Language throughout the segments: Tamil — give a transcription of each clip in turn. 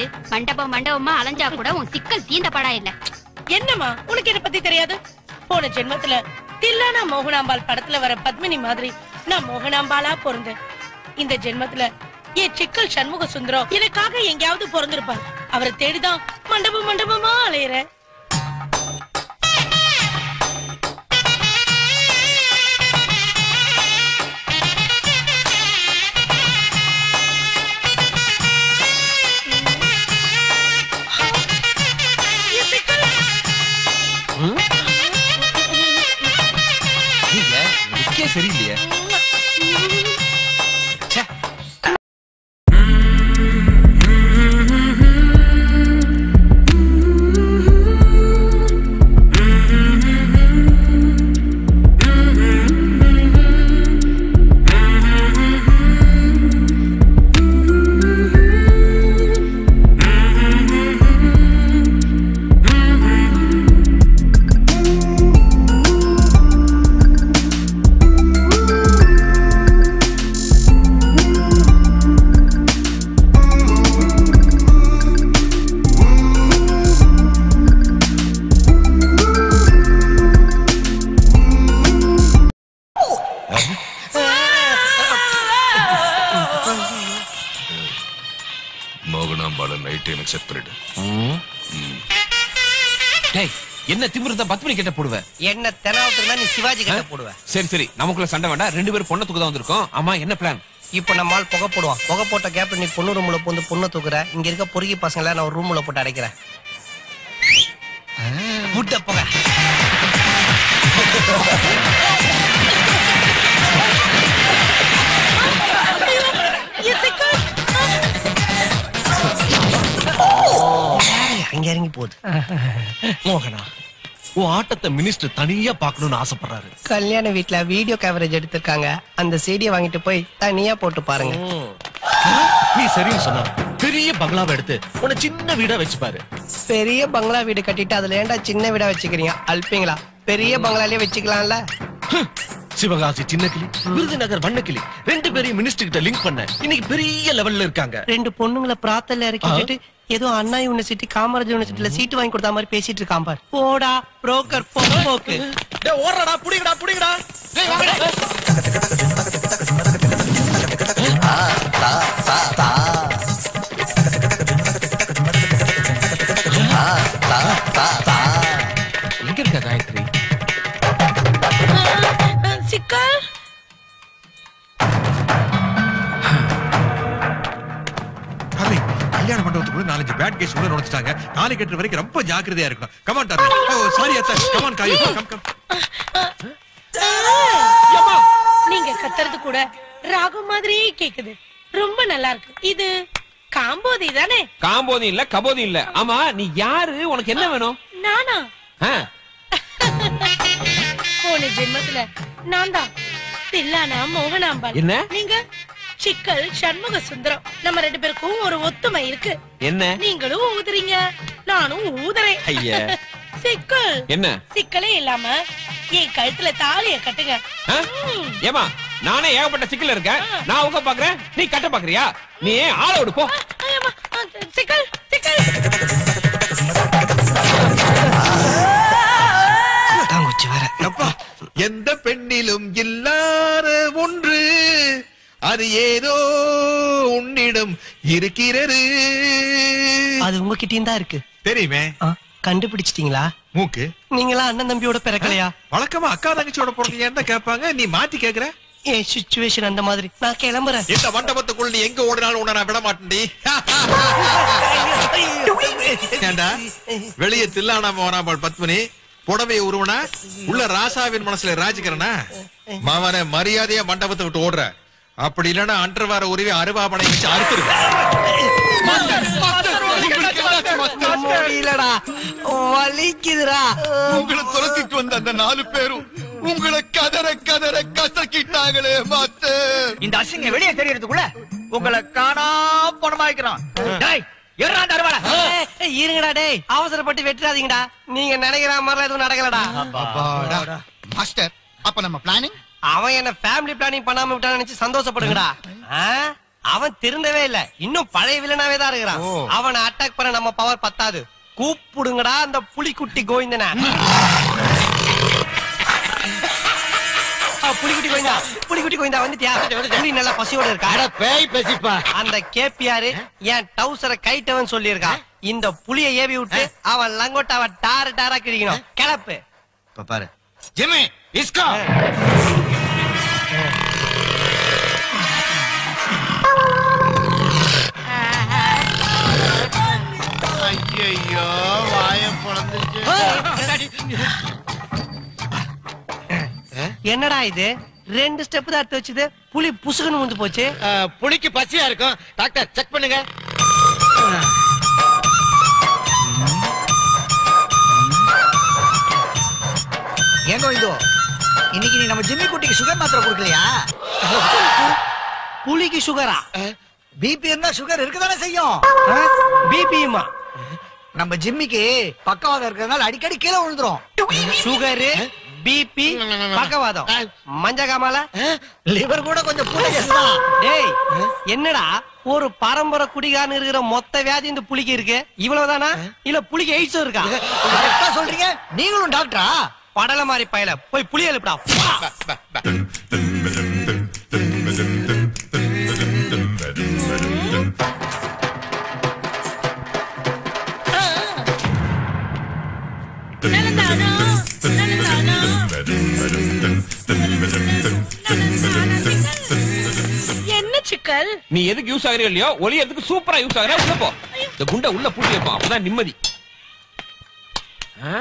மண்டபம் மண்டபமா அலைஞ்சா கூட உன் சிக்கல் தீந்த படா இல்ல என்னம்மா உனக்கு என்ன பத்தி தெரியாது போன ஜென்மத்துல தில்லானா மோகனாம்பாள் படத்துல வர பத்மினி மாதிரி நான் மோகனாம்பாளா பிறந்தேன் இந்த ஜென்மத்துல என் சிக்கல் சண்முக சுந்தரம் எனக்காக எங்கேயாவது பிறந்திருப்பார் அவரை தேடிதான் மண்டபம் மண்டபமா அலையிறேன் என் சிக்கல் இல்ல லுக்கே சரியில்லையே ச்சே. மோகனாம்பாள நைட் எனக்கு செட் பண்ணிடு ம். டேய் என்ன திமிருந்த பத்மினி கிட்ட போடுவ என்ன தெனாவட்டுனா நீ சிவாஜி கிட்ட போடுவ சரி சரி நமக்குள்ள சண்டை வேண்டாம் ரெண்டு பேரும் பொண்ணை தூக்க தான் வந்திருக்கோம் ஆமா என்ன பிளான் இப்ப நம்ம ஆள் புகை போடுவான் புகை போட்ட கேப்ல நீ பொண்ணு ரூம்ல போந்து பொண்ணை தூக்குற இங்க இருக்க பொறுக்கி பசங்களை நான் ஒரு ரூம்ல போட்டு அடைக்கிறேன் முட்டை புகை என் சிக்கல் அங்க இறங்கி போகுது மோகனா உன் ஆட்டத்தை மினிஸ்டர் தனியா பார்க்கணும்னு ஆசைப்படுறாரு கல்யாண வீட்ல வீடியோ கவரேஜ் எடுத்திருக்காங்க அந்த சீடியை வாங்கிட்டு போய் தனியா போட்டு பாருங்க நீ சரின்னு சொன்ன பெரிய பங்களாவை எடுத்து உன்னை சின்ன வீடா வச்சுப்பாரு பெரிய பங்களா வீடு கட்டிட்டு அதுல ஏன்டா சின்ன வீடா வச்சுக்கிறீங்க அல்பிங்களா பெரிய பங்களாலே வச்சுக்கலாம்ல ஹம். சிவகாசி சின்ன கிளி விருதுநகர் வண்ண கிளி ரெண்டு பேரையும் மினிஸ்டர் கிட்ட லிங்க் பண்ண இன்னைக்கு பெரிய லெவல்ல இருக்காங்க ரெண்டு பொண்ணுங்களை பிராத்தல இறக்கி விட்டுட்டு ஏதோ அண்ணா யூனிவர்சிட்டி காமராஜ் யூனிவர்சிட்டில சீட்டு வாங்கி கொடுத்த மாதிரி பேசிட்டு இருக்கான் பார் போடா புரோக்கர் போக்கு டேய் ஓடுறடா புடிங்கடா புடிங்கடா டேய் வாங்கடா எங்க இருக்க காயத்ரி சிக்கல் டார்லிங் கல்யாண மண்டபத்துக்குள்ள நாலஞ்சு பேட் கேஸ் உள்ள நுழைச்சிட்டாங்க தாலி கட்டுற வரைக்கும் ரொம்ப ஜாக்கிரதையா இருக்கணும் கமான் டார்லிங் ஓ சாரி அத்தா கமான் காயு கம் கம் நீங்க கத்துறது கூட ராகம் மாதிரியே கேக்குது ரொம்ப நல்லா இருக்கு இது காம்போதி தானே காம்போதி இல்ல கபோதி இல்ல ஆமா நீ யாரு உனக்கு என்ன வேணும் நானா ஆ, போன ஜென்மத்துல நான் தான் தில்லானா மோகனாம்பாள் என்ன? நீங்க சிக்கல் சண்முக சுந்தரம் நம்ம ரெண்டு பேருக்கும் ஒரு ஒத்துமை இருக்கு என்ன நீங்களும் ஊதுறீங்க நானும் ஊதுறேன் ஐயா. சிக்கல் என்ன சிக்கலே இல்லாம என் கழுத்துல தாலிய கட்டுங்க ஆ? ம். ஏமா நானே ஏகப்பட்ட சிக்கல் இருக்கேன் நான் உங்க பாக்குறேன் நீ கட்ட பாக்குறியா நீ ஆள விடு போ ஐயம்மா, ஆ, சிக்கல் சிக்கல் தாங்குச்சி வேற அப்பா எந்த பெண்ணிலும் இல்லாத ஒன்று அது ஏதோ உன்னிடம் இருக்கிறது அது உங்ககிட்டயும் தான் இருக்கு தெரியுமே ஆ, கண்டுபிடிச்சிட்டீங்களா மூக்கு நீங்களா அண்ணன் தம்பியோட பிறக்கலையா வழக்கமா அக்கா தங்கச்சியோட பிறந்தீங்கன்னு தான் கேட்பாங்க நீ மாத்தி கேக்குற என் சுச்சுவேஷன் அந்த மாதிரி நான் கிளம்புறேன் இந்த மண்டபத்துக்குள்ள நீ எங்க ஓடினாலும் உன்னை நான் விட மாட்டேன்டி ஏண்டா வெளியே தில்லானா மோனாபாள் பத்மினி புடவை உருவனா உள்ள ராசாவின் மனசுல ராஜிக்கிறனா மாவன மரியாதையா மண்டபத்தை விட்டு ஓடுற அப்படி இல்லன்னா அன்றவார உருவி அருவாபனை வச்சு அறுத்துருவேன் முடியலடா வலிக்குதுடா உங்களை துரத்திட்டு வந்த அந்த நாலு பேரும் உங்களை கதற கதற கசக்கிட்டாங்களே மாத்து இந்த அசிங்க வெளியே தெரியறதுக்குள்ள உங்களை காணா பணமா வைக்கிறோம் டேய் எறா தருவாள ஏய், இருங்கடா டேய் அவசரப்பட்டு வெட்டுறாதீங்கடா நீங்க நினைக்கிற மாதிரிலாம் எதுவும் நடக்கலடா மாஸ்டர் அப்ப நம்ம பிளானிங் அவன் என்ன ஃபேமிலி பிளானிங் பண்ணாம விட்டான்னு நினைச்சு சந்தோஷப்படுங்கடா ஆ? அவன் திருந்தவே இல்ல இன்னும் பழைய வில்லனாவே தான் இருக்கிறான் ஓ. அவனை அட்டாக் பண்ண நம்ம பவர் பத்தாது கூப்பிடுங்கடா அந்த புலிக்குட்டி கோவிந்தன புலிக்குட்டி கோவிந்தா புலிக்குட்டி கோவிந்தா வந்துட்டியா புலி நல்லா பசியோட இருக்கா பேய் பேசிப்பா அந்த கேபிஆர் என் டவுசரை கைட்டவன் சொல்லியிருக்கான் இந்த புலிய ஏவி விட்டு அவன் லங்கோட்டாவ டார டாரா கிழிக்கணும் கிளப்பு இப்ப பாரு ஜிம்மி இஸ்கா ஐயோ வாய பொழந்துச்சு என்னடா இது ரெண்டு ஸ்டெப் தான் எடுத்து வச்சுது புலி புசுகுன்னு வந்து போச்சு புளிக்கு பசியா இருக்கும் டாக்டர் செக் பண்ணுங்க ஏங்க இது இன்னைக்கு நீ நம்ம ஜிம்மி குட்டிக்கு சுகர் மாத்திரை கொடுக்கலையா புலிக்கு சுகரா பிபி இருந்தா சுகர் இருக்கதானே செய்யும் பிபியுமா நம்ம ஜிம்மிக்கு பக்கவாதம் இருக்கிறதுனால அடிக்கடி கீழே விழுந்துரும் சுகரு பிபி பக்கவாதம் மஞ்ச காமால லிவர் கூட கொஞ்சம் கூட தான் டேய் என்னடா ஒரு பரம்பரை குடிகாரன் இருக்கிற மொத்த வியாதி இந்த புலிக்கு இருக்கு இவ்வளவுதானா இல்ல புலிக்கு எய்ட்ஸும் இருக்கா கரெக்டா சொல்றீங்க நீங்களும் டாக்டரா படல மாதிரி பயல போய் புலி எழுப்புடா என்ன சிக்கல் நீ எதுக்கு யூஸ் ஆகுறியோ இல்லையோ ஒலி எதுக்கு சூப்பரா யூஸ் ஆகுற உள்ள போ இந்த குண்டை உள்ள பூட்டி வைப்போம் அப்பதான் நிம்மதி ஆ?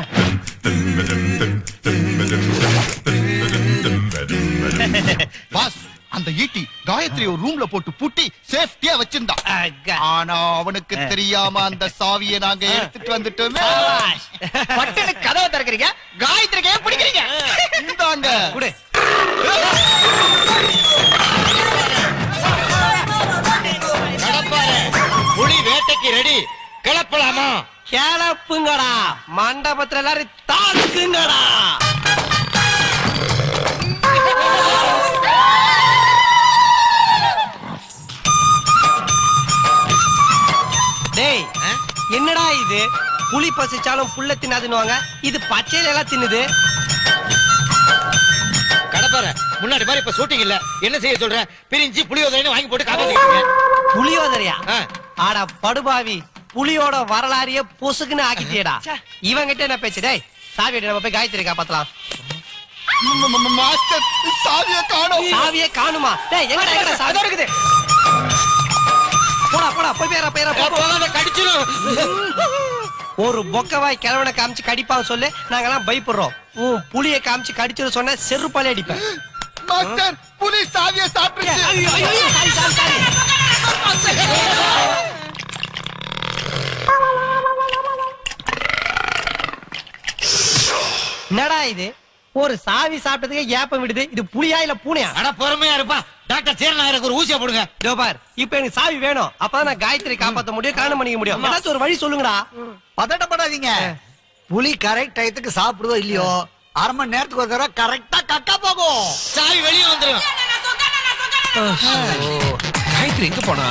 பாஸ் அந்த ஈட்டி காயத்ரி ஒரு ரூம்ல போட்டு பூட்டி சேஃப்டியா வச்சிருந்தான் ஆனா அவனுக்கு தெரியாம அந்த சாவியை நாங்க எடுத்துட்டு வந்துட்டோமே பட்டுன்னு கதவை திறக்கிறீங்க காயத்ரிக்கே பிடிக்கிறீங்க இந்தாங்க குடு கடப்பாரு புலி வேட்டைக்கு ரெடி கிளப்பலாமா கிளப்புங்கடா மண்டபத்துல எல்லாரும் தாக்குங்கடா டேய் என்னடா இது புலி பசிச்சாலும் புல்ல தின்னாதுன்னுவாங்க இது பச்சையில எல்லாம் தின்னுது கடப்பாரு முன்னாடி மாதிரி இப்ப ஷூட்டிங் இல்ல என்ன செய்ய சொல்ற பிரிஞ்சு புளியோதரைன்னு வாங்கி போட்டு காப்பாத்திக்கிறீங்க புலியோதரையா ஆ. ஆடா படுபாவி புலியோட வரலாறையே பொசுக்குன்னு ஆக்கிட்டியடா இவங்கிட்ட என்ன பேச்சு டேய் சாவி எடு, நம்ம போய் காயத்ரி காப்பாத்தலாம் ம- ம- ம- மாஸ்டர் சாவியை காணோம் சாவியே காணுமா டேய் எங்கடா எங்கடா சாவி இருக்குது போடா போடா போய் பேரா பேரா போ, போ. போகாத கடிச்சிடும் ஒரு பொக்கவாய் கிழவனை காமிச்சு கடிப்பான் சொல்லு நாங்கெல்லாம் பயப்படுறோம் உன் புலிய காமிச்சு கடிச்சிரு சொன்ன செருப்பாலே அடிப்பேன் மாஸ்டர் புலி சாவியை சாப்பிட்டுச்சு ஐயோ, ஐயோ, ஐயோ, சாரி, சாரி, சாரி. என்னடா இது ஒரு சாவி சாப்பிட்டதுக்கு ஏப்பம் விடுது இது புலியா இல்ல பூனையா அட பொறுமையா இருப்பா டாக்டர் சேரநாயருக்கு ஒரு ஊசியா போடுங்க இதோ பார் இப்ப எனக்கு சாவி வேணும் அப்பதான் நான் காயத்ரி காப்பாத்த முடியும் கல்யாணம் பண்ணிக்க முடியும் ஏதாச்சும் ஒரு வழி சொல்லுங்கடா பதட்டப்படாதீங்க புலி கரெக்ட் டயத்துக்கு சாப்பிடுதோ இல்லையோ அரை மணி நேரத்துக்கு ஒரு தடவை கரெக்டா கக்கா போகும் சாவி வெளியே வந்துரும் காயத்ரி எங்க போனா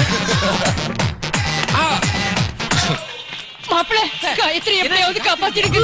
ஆ? மாப்பிள காயத்ரி எப்படியாவது காப்பாத்திடுங்க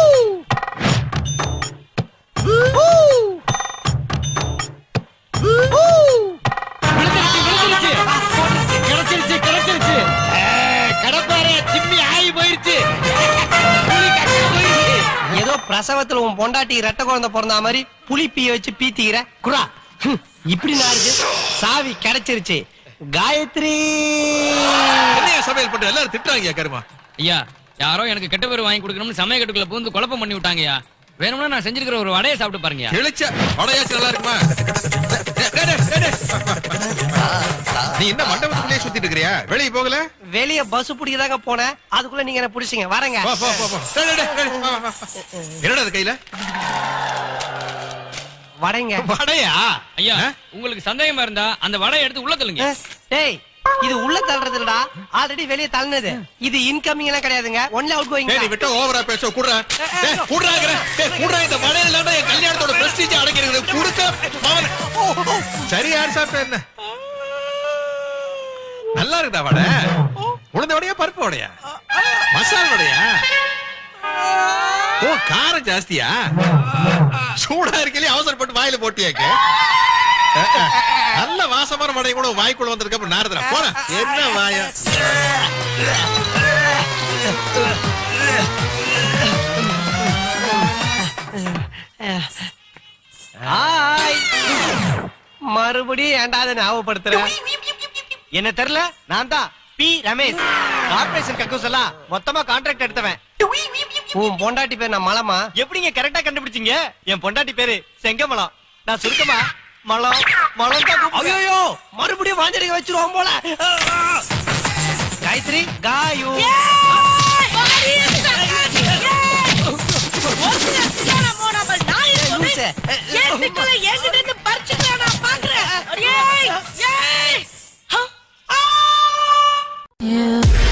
கிடைச்சிருச்சு கிடைச்சிருச்சு கடப்பாரு சிம்மி ஆகி போயிருச்சு புலி கக்கா போயிருச்சு ஏதோ பிரசவத்துல உன் பொண்டாட்டி ரெட்ட குழந்தை பிறந்த மாதிரி புலி பீய வச்சு பீத்திக்கிற குரா ஹம், இப்படி நாருது சாவி கிடைச்சிருச்சு காயத்ரி என்னையா சமையல் பண்ற எல்லாரும் திட்டுறாங்க கருமா ஐயா யாரோ எனக்கு கெட்ட பேர் வாங்கி கொடுக்கணும்னு சமய கட்டுக்குள்ள பூந்து குழப்பம் பண்ணி விட்டாங்கய்யா வேணும்னா நான் செஞ்சிருக்கிற ஒரு வடையை சாப்பிட்டு பாருங்கய்யா கிழிச்ச வடையாச்சு நல்லா இருக்குமா டேய், டேய், டேய், டேய். நீ என்ன மண்டபத்துக்குள்ளே சுத்திட்டு இருக்கிறியா வெளியே போகல வெளிய பஸ் பிடிக்கதாங்க போனேன் அதுக்குள்ள நீங்க என்ன பிடிச்சீங்க வரேங்க போ போ போ போ டேய், டேய், டேய், டேய், வா, வா, வா. என்னடா அது கையில வடைங்க வடையா ஐயா ஆ? உங்களுக்கு சந்தேகமா இருந்தா அந்த வடையை எடுத்து உள்ள தள்ளுங்க அஹ், டேய் இது உள்ள தள்ளுறது இல்லடா ஆல்ரெடி வெளிய தள்ளுனது இது இன்கமிங் எல்லாம் கிடையாதுங்க ஒன்லி அவுட் கோயிங் டேய் நீ விட்ட ஓவரா பேச குடுறா டேய் குடுறாங்கற டேய் குடுறா இந்த மழையில இல்லாம என் கல்யாணத்தோட பிரஸ்டீஜ் அடங்கிருக்கு குடுக்க மவன் சரி யார் சாப்பிட்ட என்ன நல்லா இருக்குதா வடை உளுந்த வடையா பருப்பு வடையா மசால் வடையா ஓ காரம் ஜாஸ்தியா சூடா இருக்கலே அவசரப்பட்டு வாயில போட்டியாக்க நல்ல வாசமான வடை கூட வாய்க்குள்ள வந்திருக்க அப்புறம் நாரதுல போன என்ன வாயா ஹாய் மறுபடியும் ஏன்டா அதை ஞாபகப்படுத்துற என்ன தெரியல நான் தான் பி ரமேஷ் கார்பரேஷன் கக்கூஸ் எல்லாம் மொத்தமா கான்ட்ராக்ட் எடுத்தவன் உன் பொண்டாட்டி பேர் நான் மலமா எப்படிங்க கரெக்டா கண்டுபிடிச்சீங்க என் பொண்டாட்டி பேரு செங்கமலம் நான் சுருக்கமா மலம் மலம் தான் கூப்பிடுவேன். ஐயோ மறுபடியும் வாஞ்சடிக்க வச்சிருவோம் போல காயத்ரி காயு லூசு. Yeah.